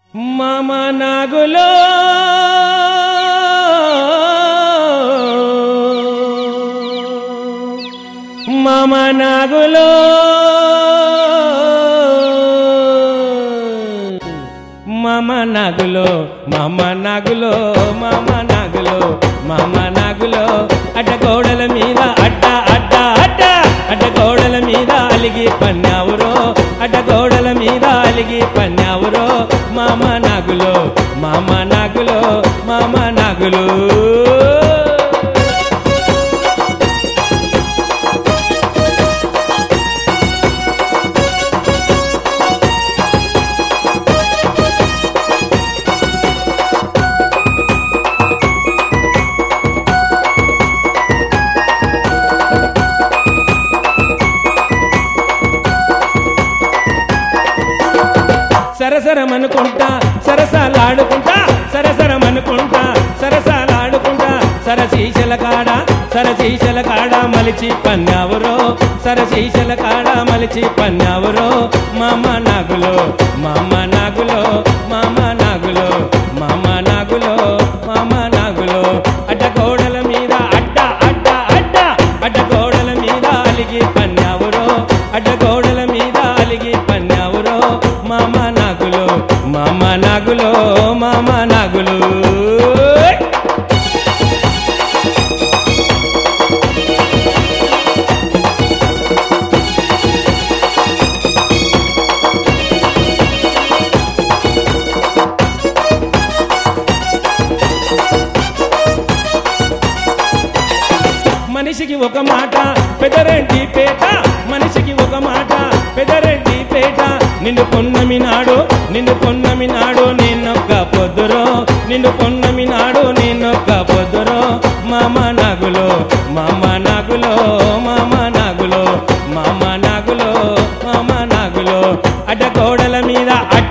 మామ నాగులో మామ నాగులో మామ నాగులో మామ నాగులో మామ నాగులో మామ నాగులో అడ్డ గోడల మీద అడ్డ అడ్డ అడ్డ అడ్డ గోడల మీద అలిగి పన్నావురో అడ్డ గోడల మీద అలిగి పన్నావురో మామ నాగులో మామ నాగులో మామ నాగులో సరసరమనుకుంటా సరసాలాడుకుంటా సరసరమనుకుంటా సరసాలాడుకుంటా సరశీశల కాడ సరశీశల కాడ మలిచి పన్నావురో సరశీశల కాడ మలిచి పన్నావురో మామ నాగులో మామ నాగులో మామ నాగులో మామ నాగులో మామ నాగులో అడ్డ గోడల మీద అడ్డ అడ్డ అడ్డ అడ్డ గోడల మీద అలిగి పన్నావురో అడ్డ గోడల మీద అలిగి పన్నావురో మామ నాగులో మామ నాగులో మామ నాగులు మనిషికి ఒక మాట పెదరెడ్డి పేట మనిషికి ఒక మాట పెదరెడ్డి పేట నిన్ను పొన్నమి నాడు నిన్ను పొన్నమి నాడు నేనొక్క పొద్దురో నిన్ను పొన్నమి నాడు నేనొక్క పొద్దురో మామ నాగులో మామ నాగులో మామ నాగులో మామ నాగులో మామ నాగులో అడ్డ గోడల మీద అడ్డ